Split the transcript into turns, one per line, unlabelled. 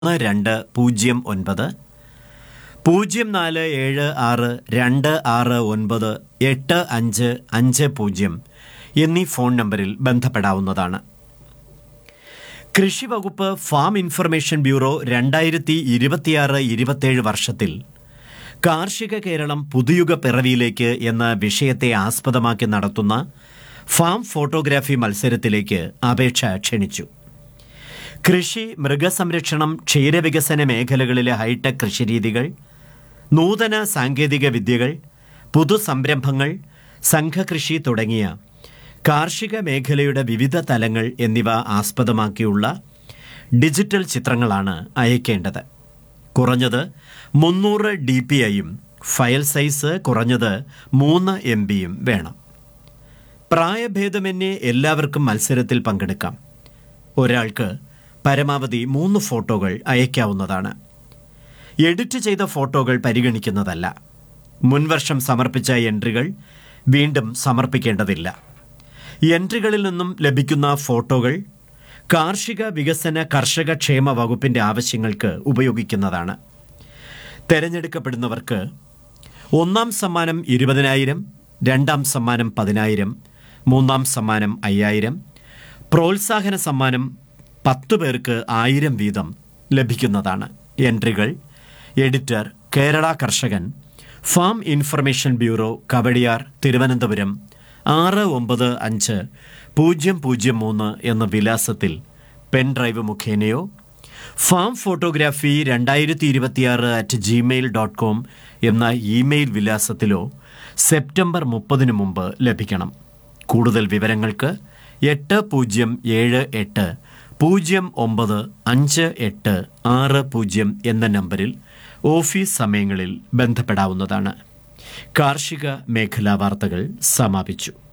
ഒന്ന് രണ്ട് പൂജ്യം ഒൻപത് പൂജ്യം നാല് ഏഴ് ആറ് രണ്ട് ആറ് ഒൻപത് എട്ട് അഞ്ച് അഞ്ച് പൂജ്യം എന്നീ ഫോൺ നമ്പറിൽ ബന്ധപ്പെടാവുന്നതാണ് കൃഷി വകുപ്പ് ഫാം ഇൻഫർമേഷൻ ബ്യൂറോ രണ്ടായിരത്തി ഇരുപത്തിയാറ് ഇരുപത്തിയേഴ് വർഷത്തിൽ കാർഷിക കേരളം പുതുയുഗ പിറവിയിലേക്ക് എന്ന വിഷയത്തെ ആസ്പദമാക്കി നടത്തുന്ന ഫാം ഫോട്ടോഗ്രാഫി മത്സരത്തിലേക്ക് അപേക്ഷ ക്ഷണിച്ചു കൃഷി മൃഗസംരക്ഷണം ക്ഷീരവികസന മേഖലകളിലെ ഹൈടെക് കൃഷിരീതികൾ നൂതന സാങ്കേതിക വിദ്യകൾ പുതുസംരംഭങ്ങൾ സംഘകൃഷി തുടങ്ങിയ കാർഷിക മേഖലയുടെ വിവിധ തലങ്ങൾ എന്നിവ ആസ്പദമാക്കിയുള്ള ഡിജിറ്റൽ ചിത്രങ്ങളാണ് അയക്കേണ്ടത് കുറഞ്ഞത് മുന്നൂറ് ഡി പി ഐയും ഫയൽ സൈസ് കുറഞ്ഞത് മൂന്ന് എം ബിയും വേണം പ്രായഭേദമന്യേ എല്ലാവർക്കും മത്സരത്തിൽ പങ്കെടുക്കാം ഒരാൾക്ക് പരമാവധി മൂന്ന് ഫോട്ടോകൾ അയക്കാവുന്നതാണ് എഡിറ്റ് ചെയ്ത ഫോട്ടോകൾ പരിഗണിക്കുന്നതല്ല മുൻവർഷം സമർപ്പിച്ച എൻട്രികൾ വീണ്ടും സമർപ്പിക്കേണ്ടതില്ല എൻട്രികളിൽ നിന്നും ലഭിക്കുന്ന ഫോട്ടോകൾ കാർഷിക വികസന കർഷക ക്ഷേമ വകുപ്പിന്റെ ആവശ്യങ്ങൾക്ക് ഉപയോഗിക്കുന്നതാണ് തെരഞ്ഞെടുക്കപ്പെടുന്നവർക്ക് ഒന്നാം സമ്മാനം ഇരുപതിനായിരം രണ്ടാം സമ്മാനം പതിനായിരം മൂന്നാം സമ്മാനം അയ്യായിരം പ്രോത്സാഹന സമ്മാനം പത്ത് പേർക്ക് ആയിരം വീതം ലഭിക്കുന്നതാണ് എൻട്രികൾ എഡിറ്റർ കേരള കർഷകൻ farm information bureau Kawdiar Thiruvananthapuram ആറ് ഒമ്പത് അഞ്ച് പൂജ്യം പൂജ്യം മൂന്ന് എന്ന വിലാസത്തിൽ പെൻ ഡ്രൈവ് മുഖേനയോ ഫാം ഫോട്ടോഗ്രാഫി രണ്ടായിരത്തി ഇരുപത്തിയാറ് അറ്റ് ജിമെയിൽ ഡോട്ട് കോം എന്ന ഇമെയിൽ വിലാസത്തിലോ സെപ്റ്റംബർ മുപ്പതിനു മുമ്പ് ലഭിക്കണം കൂടുതൽ വിവരങ്ങൾക്ക് എട്ട് പൂജ്യം ഏഴ് എട്ട് പൂജ്യം ഒമ്പത് അഞ്ച് എട്ട് ആറ് പൂജ്യം എന്ന നമ്പറിൽ ഓഫീസ് സമയങ്ങളിൽ ബന്ധപ്പെടാവുന്നതാണ് കാർഷിക മേഖലാ വാർത്തകൾ സമാപിച്ചു